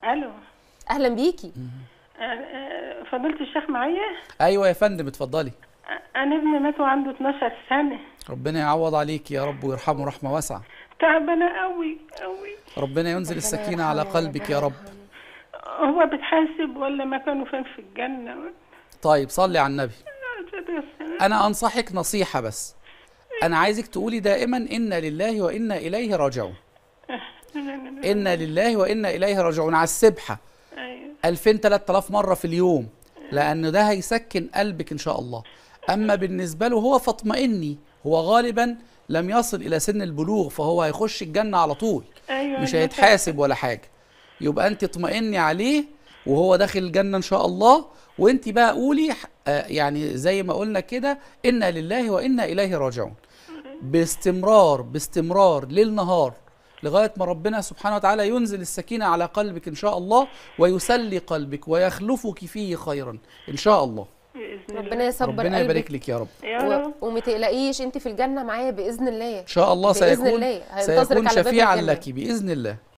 الو اهلا بيكي آه، آه، فضيلة الشيخ معايا ايوه يا فندم اتفضلي آه، انا ابني مات وعنده 12 سنة ربنا يعوض عليك يا رب ويرحمه رحمه واسعه تعبانة قوي قوي ربنا ينزل السكينه على قلبك يا رب هو بتحاسب ولا مكانه فين في الجنة طيب صلي على النبي بس انا انصحك نصيحه بس انا عايزك تقولي دائما انا لله وانا اليه راجعون انا لله وانا اليه راجعون على السبحه ايوه 2000 3000 مره في اليوم لان ده هيسكن قلبك ان شاء الله اما بالنسبه له هو فاطمئني هو غالبا لم يصل الى سن البلوغ فهو هيخش الجنه على طول ايوه مش أنا هيتحاسب ولا حاجه يبقى انت اطمئني عليه وهو داخل الجنه ان شاء الله وانت بقى قولي آه، يعني زي ما قلنا كده انا لله وانا اليه راجعون باستمرار باستمرار ليل نهار لغايه ما ربنا سبحانه وتعالى ينزل السكينه على قلبك ان شاء الله ويسلي قلبك ويخلفك فيه خيرا ان شاء الله بإذن الله. ربنا يصبر ربنا قلبك يبارك لك يا رب يا رب و... وما تقلقيش انت في الجنه معايا باذن الله ان شاء الله بإذن سيكون الله. هينتظرك سيكون على باب شفيعا الجنة. لك باذن الله